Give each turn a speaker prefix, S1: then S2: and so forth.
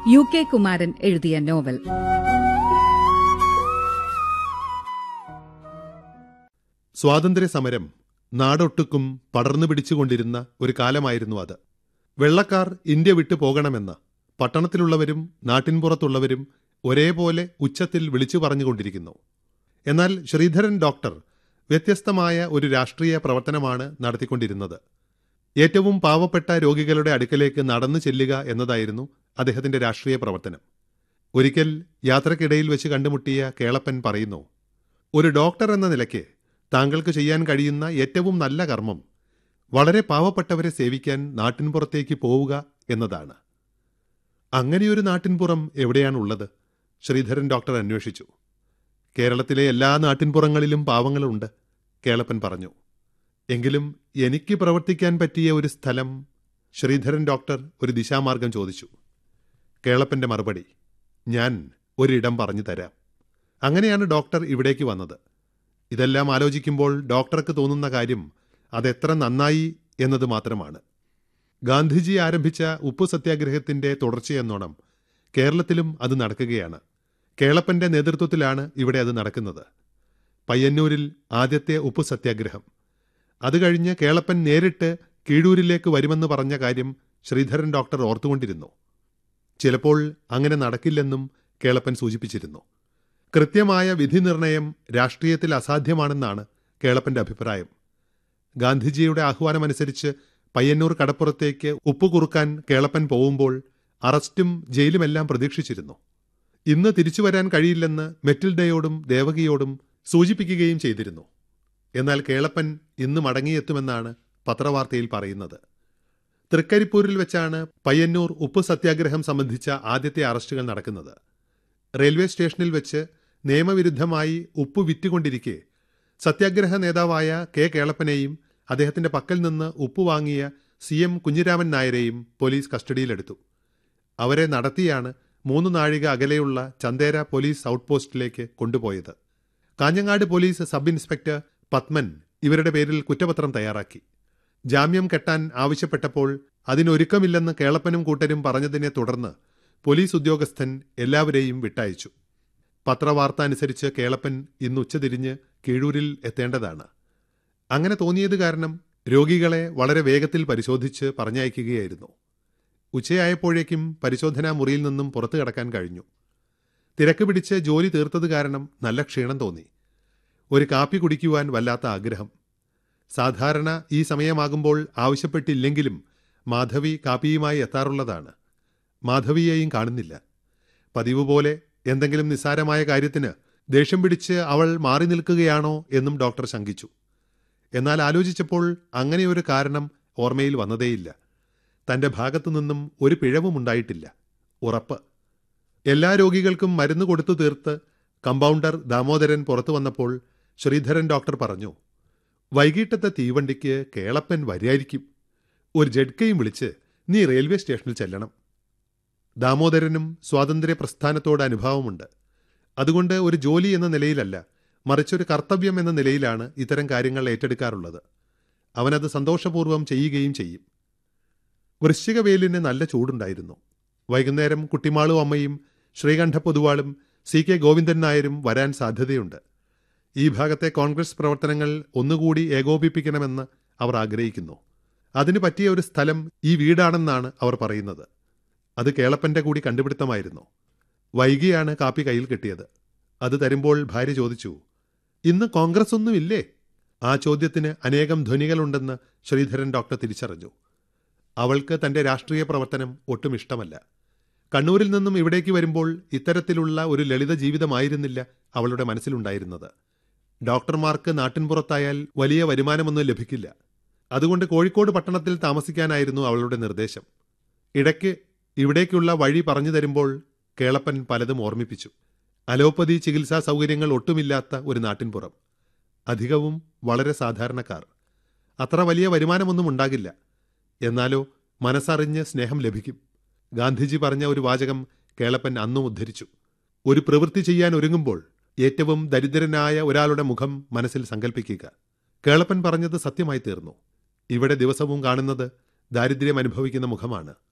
S1: U K Kumaran എഴുതിയ novel
S2: സ്വാതന്ത്ര്യ സമരം നാടൊട്ടുക്കും പടർന്നു പിടിച്ചുകൊണ്ടിരുന്ന ഒരു കാലമായിരുന്നു അത് വെള്ളക്കാർ ഇന്ത്യ വിട്ടു പോകണമെന്ന് പട്ടണത്തിലുള്ളവരും നാട്ടിൻപുറത്തുള്ളവരും ഒരേപോലെ ഉച്ചത്തിൽ വിളിച്ചു പറഞ്ഞുകൊണ്ടിരിക്കുന്നു എന്നാൽ ശ്രീധരൻ ഡോക്ടർ വ്യത്യസ്തമായ ഒരു രാഷ്ട്രീയ പ്രവർത്തനമാണ് നടത്തിക്കൊണ്ടിരുന്നത് ഏറ്റവും പാവപ്പെട്ട രോഗികളുടെ അടുക്കലേക്ക് നടന്നു ചെല്ലുക എന്നതായിരുന്നു അദ്ദേഹത്തിന്റെ രാഷ്ട്രീയ പ്രവർത്തനം ഒരിക്കൽ യാത്രക്കിടയിൽ വെച്ച് കണ്ടുമുട്ടിയ കേളപ്പൻ പറയുന്നു ഒരു ഡോക്ടർ എന്ന നിലയ്ക്ക് താങ്കൾക്ക് ചെയ്യാൻ കഴിയുന്ന ഏറ്റവും നല്ല കർമ്മം വളരെ പാവപ്പെട്ടവരെ സേവിക്കാൻ നാട്ടിൻപുറത്തേക്ക് പോവുക എന്നതാണ് അങ്ങനെയൊരു നാട്ടിൻപുറം എവിടെയാണുള്ളത് ശ്രീധരൻ ഡോക്ടർ അന്വേഷിച്ചു കേരളത്തിലെ എല്ലാ നാട്ടിൻപുറങ്ങളിലും പാവങ്ങളുണ്ട് കേളപ്പൻ പറഞ്ഞു എങ്കിലും എനിക്ക് പ്രവർത്തിക്കാൻ പറ്റിയ ഒരു സ്ഥലം ശ്രീധരൻ ഡോക്ടർ ഒരു ദിശാമാർഗം ചോദിച്ചു കേളപ്പന്റെ മറുപടി ഞാൻ ഒരിടം പറഞ്ഞു തരാം അങ്ങനെയാണ് ഡോക്ടർ ഇവിടേക്ക് വന്നത് ഇതെല്ലാം ആലോചിക്കുമ്പോൾ ഡോക്ടർക്ക് തോന്നുന്ന കാര്യം അതെത്ര നന്നായി എന്നത് മാത്രമാണ് ഗാന്ധിജി ആരംഭിച്ച ഉപ്പു സത്യാഗ്രഹത്തിന്റെ തുടർച്ചയെന്നോണം കേരളത്തിലും അത് നടക്കുകയാണ് കേളപ്പന്റെ നേതൃത്വത്തിലാണ് ഇവിടെ അത് നടക്കുന്നത് പയ്യന്നൂരിൽ ആദ്യത്തെ ഉപ്പു സത്യാഗ്രഹം അത് കഴിഞ്ഞ് കേളപ്പൻ നേരിട്ട് കീഴൂരിലേക്ക് വരുമെന്ന് പറഞ്ഞ കാര്യം ശ്രീധരൻ ഡോക്ടർ ഓർത്തുകൊണ്ടിരുന്നു ചിലപ്പോൾ അങ്ങനെ നടക്കില്ലെന്നും കേളപ്പൻ സൂചിപ്പിച്ചിരുന്നു കൃത്യമായ വിധി നിർണയം രാഷ്ട്രീയത്തിൽ അസാധ്യമാണെന്നാണ് കേളപ്പന്റെ അഭിപ്രായം ഗാന്ധിജിയുടെ ആഹ്വാനമനുസരിച്ച് പയ്യന്നൂർ കടപ്പുറത്തേക്ക് ഉപ്പ് കുറുക്കാൻ കേളപ്പൻ പോകുമ്പോൾ അറസ്റ്റും ജയിലുമെല്ലാം പ്രതീക്ഷിച്ചിരുന്നു ഇന്ന് തിരിച്ചു വരാൻ കഴിയില്ലെന്ന് മെറ്റിൽഡയോടും ദേവകിയോടും സൂചിപ്പിക്കുകയും ചെയ്തിരുന്നു എന്നാൽ കേളപ്പൻ ഇന്ന് മടങ്ങിയെത്തുമെന്നാണ് പത്രവാർത്തയിൽ പറയുന്നത് തൃക്കരിപ്പൂരിൽ വെച്ചാണ് പയ്യന്നൂർ ഉപ്പ് സത്യാഗ്രഹം സംബന്ധിച്ച ആദ്യത്തെ അറസ്റ്റുകൾ നടക്കുന്നത് റെയിൽവേ സ്റ്റേഷനിൽ വെച്ച് നിയമവിരുദ്ധമായി ഉപ്പ് വിറ്റുകൊണ്ടിരിക്കെ സത്യാഗ്രഹ നേതാവായ കെ കേളപ്പനെയും അദ്ദേഹത്തിന്റെ പക്കൽ നിന്ന് ഉപ്പ് വാങ്ങിയ സി എം കുഞ്ഞിരാമൻ നായരെയും പോലീസ് കസ്റ്റഡിയിലെടുത്തു അവരെ നടത്തിയാണ് മൂന്ന് നാഴിക അകലെയുള്ള ചന്തേര പോലീസ് ഔട്ട്പോസ്റ്റിലേക്ക് കൊണ്ടുപോയത് Kanhangad police sub inspector Padman ഇവരുടെ പേരിൽ കുറ്റപത്രം തയ്യാറാക്കി ജാമ്യം കെട്ടാൻ ആവശ്യപ്പെട്ടപ്പോൾ അതിനൊരുക്കമില്ലെന്ന് കേളപ്പനും കൂട്ടരും പറഞ്ഞതിനെ തുടർന്ന് പോലീസ് ഉദ്യോഗസ്ഥൻ എല്ലാവരെയും വിട്ടയച്ചു പത്രവാർത്ത അനുസരിച്ച് കേളപ്പൻ ഇന്ന് ഉച്ചതിരിഞ്ഞ് കീഴൂരിൽ എത്തേണ്ടതാണ് അങ്ങനെ തോന്നിയത് കാരണം രോഗികളെ വളരെ വേഗത്തിൽ പരിശോധിച്ച് പറഞ്ഞയക്കുകയായിരുന്നു ഉച്ചയായപ്പോഴേക്കും പരിശോധനാ മുറിയിൽ നിന്നും പുറത്തു കടക്കാൻ കഴിഞ്ഞു തിരക്ക് പിടിച്ച് ജോലി തീർത്തത് കാരണം നല്ല ക്ഷീണം തോന്നി ഒരു കാപ്പി കുടിക്കുവാൻ വല്ലാത്ത ആഗ്രഹം സാധാരണ ഈ സമയമാകുമ്പോൾ ആവശ്യപ്പെട്ടില്ലെങ്കിലും മാധവി കാപ്പിയുമായി എത്താറുള്ളതാണ് മാധവിയെയും കാണുന്നില്ല പതിവ് പോലെ എന്തെങ്കിലും നിസ്സാരമായ കാര്യത്തിന് ദേഷ്യം പിടിച്ച് അവൾ മാറി നിൽക്കുകയാണോ എന്നും ഡോക്ടർ ശങ്കിച്ചു എന്നാൽ ആലോചിച്ചപ്പോൾ അങ്ങനെയൊരു കാരണം ഓർമ്മയിൽ വന്നതേയില്ല തന്റെ ഭാഗത്തു നിന്നും ഒരു പിഴവും ഉണ്ടായിട്ടില്ല ഉറപ്പ് എല്ലാ രോഗികൾക്കും മരുന്ന് കൊടുത്തു തീർത്ത് കമ്പൗണ്ടർ ദാമോദരൻ പുറത്തു വന്നപ്പോൾ ശ്രീധരൻ ഡോക്ടർ പറഞ്ഞു വൈകിട്ടത്തെ തീവണ്ടിക്ക് കേളപ്പൻ വരിയായിരിക്കും ഒരു ജഡ്കയും വിളിച്ച് നീ റെയിൽവേ സ്റ്റേഷനിൽ ചെല്ലണം ദാമോദരനും സ്വാതന്ത്ര്യ പ്രസ്ഥാനത്തോട് അനുഭാവമുണ്ട് അതുകൊണ്ട് ഒരു ജോലി എന്ന നിലയിലല്ല മറിച്ചൊരു കർത്തവ്യം എന്ന നിലയിലാണ് ഇത്തരം കാര്യങ്ങൾ ഏറ്റെടുക്കാറുള്ളത് അവനത് സന്തോഷപൂർവ്വം ചെയ്യുകയും ചെയ്യും വൃശ്ചികവേലിന് നല്ല ചൂടുണ്ടായിരുന്നു വൈകുന്നേരം കുട്ടിമാളും അമ്മയും ശ്രീകണ്ഠ പൊതുവാളും സി കെ ഗോവിന്ദൻ നായരും വരാൻ സാധ്യതയുണ്ട് ഈ ഭാഗത്തെ കോൺഗ്രസ് പ്രവർത്തനങ്ങൾ ഒന്നുകൂടി ഏകോപിപ്പിക്കണമെന്ന് അവർ ആഗ്രഹിക്കുന്നു അതിന് പറ്റിയ ഒരു സ്ഥലം ഈ വീടാണെന്നാണ് അവർ പറയുന്നത് അത് കേളപ്പന്റെ കൂടി കണ്ടുപിടുത്തമായിരുന്നു വൈകിയാണ് കാപ്പി കയ്യിൽ കിട്ടിയത് അത് തരുമ്പോൾ ഭാര്യ ചോദിച്ചു ഇന്ന് കോൺഗ്രസ് ഒന്നുമില്ലേ ആ ചോദ്യത്തിന് അനേകം ധ്വനികളുണ്ടെന്ന് ശ്രീധരൻ ഡോക്ടർ തിരിച്ചറിഞ്ഞു അവൾക്ക് തന്റെ രാഷ്ട്രീയ പ്രവർത്തനം ഒട്ടും ഇഷ്ടമല്ല കണ്ണൂരിൽ നിന്നും ഇവിടേക്ക് വരുമ്പോൾ ഇത്തരത്തിലുള്ള ഒരു ലളിത ജീവിതമായിരുന്നില്ല അവളുടെ മനസ്സിലുണ്ടായിരുന്നത് ഡോക്ടർമാർക്ക് നാട്ടിൻപുറത്തായാൽ വലിയ വരുമാനമൊന്നും ലഭിക്കില്ല അതുകൊണ്ട് കോഴിക്കോട് പട്ടണത്തിൽ താമസിക്കാനായിരുന്നു അവളുടെ നിർദ്ദേശം ഇടയ്ക്ക് ഇവിടേക്കുള്ള വഴി പറഞ്ഞു തരുമ്പോൾ കേളപ്പൻ പലതും ഓർമ്മിപ്പിച്ചു അലോപ്പതി ചികിത്സാ സൗകര്യങ്ങൾ ഒട്ടുമില്ലാത്ത ഒരു നാട്ടിൻപുറം അധികവും വളരെ സാധാരണക്കാർ അത്ര വലിയ വരുമാനമൊന്നും ഉണ്ടാകില്ല എന്നാലോ മനസ്സറിഞ്ഞ് സ്നേഹം ലഭിക്കും ഗാന്ധിജി പറഞ്ഞ ഒരു വാചകം കേളപ്പൻ അന്നും ഉദ്ധരിച്ചു ഒരു പ്രവൃത്തി ചെയ്യാൻ ഒരുങ്ങുമ്പോൾ ഏറ്റവും ദരിദ്രനായ ഒരാളുടെ മുഖം മനസ്സിൽ സങ്കല്പിക്കുക കേളപ്പൻ പറഞ്ഞത് സത്യമായി തീർന്നു ഇവിടെ ദിവസവും കാണുന്നത് ദാരിദ്ര്യം അനുഭവിക്കുന്ന മുഖമാണ്